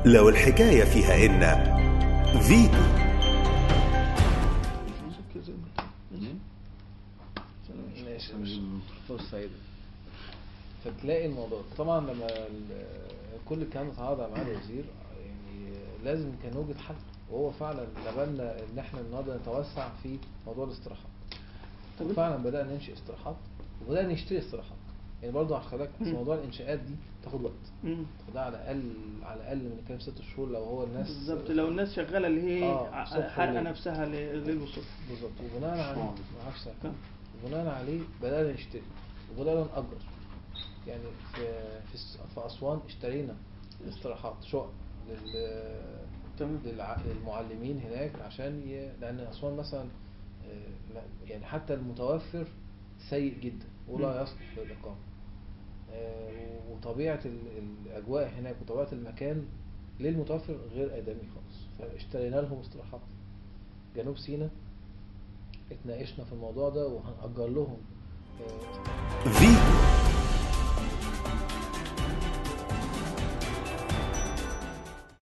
لو الحكاية فيها إن فيتو ماشي يا باشا. فرصة سعيدة فتلاقي الموضوع طبعا لما ال- كل الكلام ده اتعرض على معالي الوزير يعني لازم كان يوجد حل وهو فعلا نبلنا ان احنا النهارده نتوسع في موضوع الاستراحات طب فعلا بدأنا ننشئ استراحات وبدأنا نشتري استراحات يعني برضه خلي بالك مم. موضوع الانشاءات دي تاخد وقت مم. تاخدها على الاقل على الاقل من كام ست شهور لو هو الناس بالظبط لو الناس شغاله اللي هي آه، ع- صبح حارقه وليل. نفسها ل- للوصول بالظبط وبناء عليه آه. معرفش ساعة كم؟ وبناء عليه بدأنا نشتري وبدأنا نأجر يعني في في الس- في أسوان اشترينا استراحات شقق لل تمام. للع- للمعلمين هناك عشان ي... لأن أسوان مثلا آه، ما- يعني حتى المتوفر سيء جدا ولا مم. يصلح للإقامة آه، وطبيعة ال- الأجواء هناك وطبيعة المكان للمتوفر غير آدمي خالص فاشترينا لهم استراحات جنوب سيناء اتناقشنا في الموضوع ده وهنأجر لهم آه، فيتو